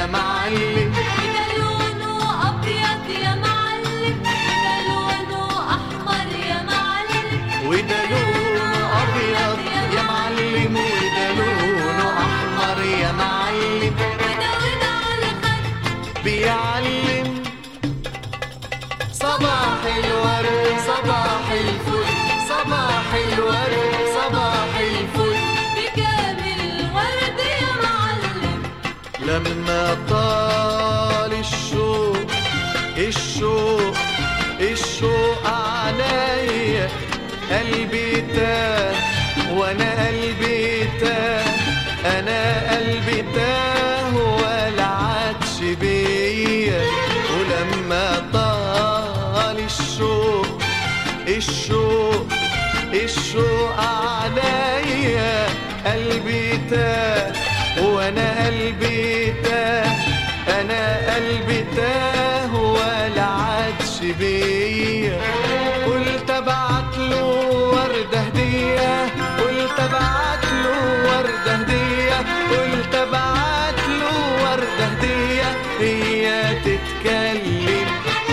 يا معلم وده لونه أبيض يا معلم وده لونه أحمر يا معلم وده لونه أبيض يا معلم وده لونه أحمر يا معلم وده وده على خد بيعلم صباح الورد صباح الفل صباح الورد صباح الفل بكامل ورد يا معلم لما طال الشوق الشوق الشوق عليا قلبي تاه وانا قلبي تاه انا قلبي تاه ولا عادش بيا ولما طال الشوق الشوق الشوق عليا قلبي تاه وانا قلبي تاه انا قلبي تاه ولا عادش بيا قلت ابعت له ورده هديه قلت ابعت له ورده هديه قلت ابعت له ورده هديه هي تتكلم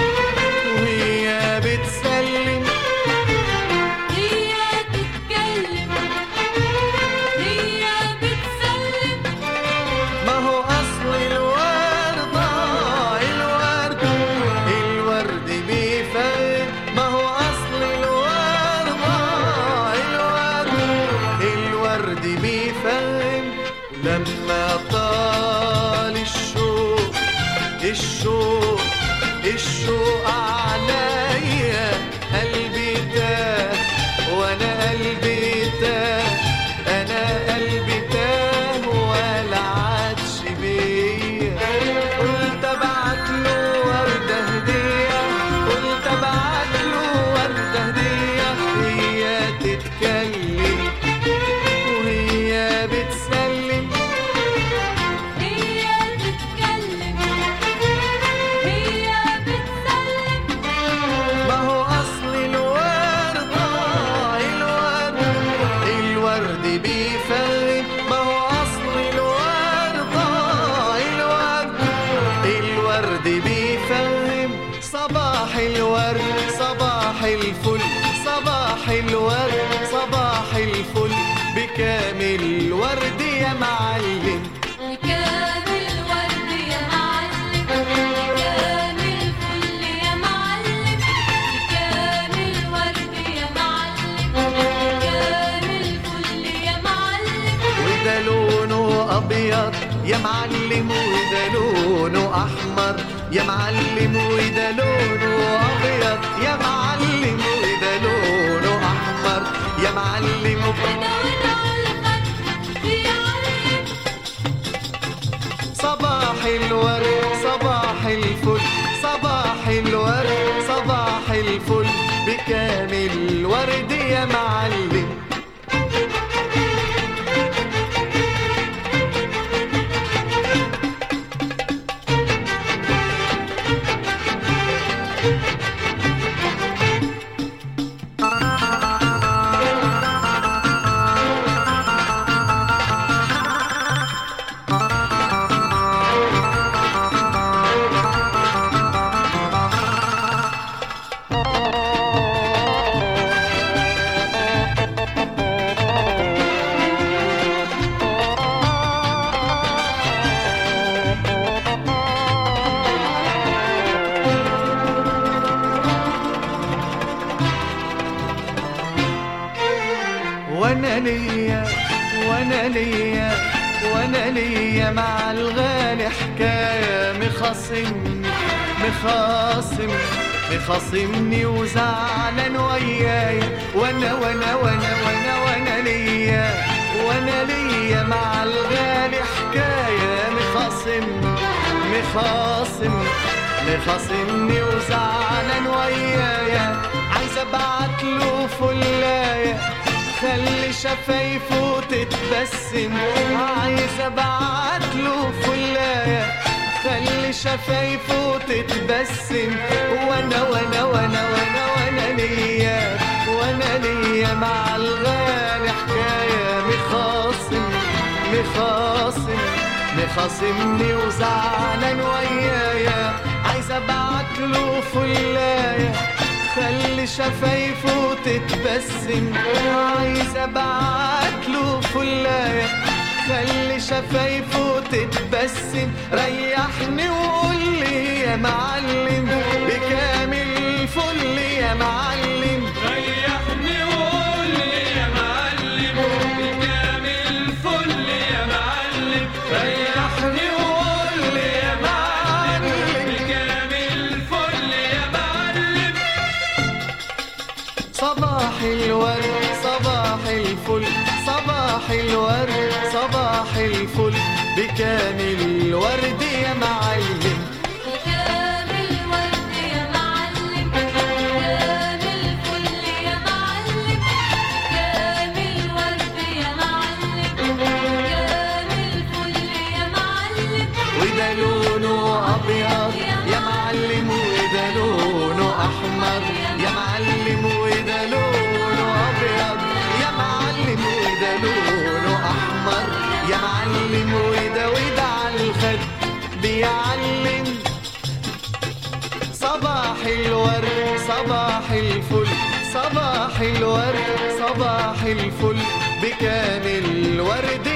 وهي بتسلم هي تتكلم هي بتسلم ما هو أصل الوردة الورد الورد بيفرق ما هو أصل الوردة الورد الورد بيفرق لما طال الشوق الشوق الشوق عليا قلبي تاه وانا قلبي تاه انا قلبي تاه ولا عادش بيا قلت ابعت له ورده هديه قلت ابعت له ورده هديه هي تتكلم وهي بتسلم هي تتكلم هي بتسلم ما هو أصل الورد الورد الورد بيفرق ما هو أصل الورد الورد الورد بيفرق صباح الورد صباح الفل صباح الورد صباح الفل بكامل ورد يا معلم بكامل ورد يا معلم بكامل فل يا معلم بكامل ورد يا معلم بكامل فل يا معلم وده لونه ابيض يا معلم وده لونه احمر يا معلم وده لونه ابيض يا معلم وده لونه احمر يا معلم وده وده على الخد بيعلم صباح الورد صباح الفل صباح الورد صباح الفل بكامل ورد يا معلم وانا ليا وانا ليا وانا ليا مع الغالي حكايه مخاصمني مخاصم مخاصمني وزعلان وياي وانا وانا وانا وانا وانا ليا وانا ليا مع الغالي حكايه مخاصمني مخاصم مخاصمني وزعلان ويايا عايز ابعت له فلايه خلي شفايفه تتبسم عايز ابعت له فلايه خلي شفايفه تتبسم وانا وانا وانا وانا وانا ليا وانا ليا مع الغالي حكايه مخاصم مخاصم خاصمني وزعلان ويايا عايز ابعت له فلايه خلي شفايفه تتبسم عايز ابعت له فلايه خلي شفايفه تتبسم ريحني وقول لي يا معلم بكامل فل يا معلم ريحني وقول لي يا معلم بكامل فل يا معلم ريحني وقول لي يا معلم بكامل فل يا معلم صباح الورد صباح الفل صباح الورد صباح الفل بكامل ورد يا معلم كامل ورد يا معلم كامل فل يا معلم كامل ورد يا معلم كامل فل يا معلم وده لونه ابيض يا معلم وده لونه احمر يا معلم وده لونه ابيض يا معلم وده لونه احمر يا معلم وده وده على الخد بيعلم صباح الورد صباح الفل صباح الورد صباح الفل بكامل ورد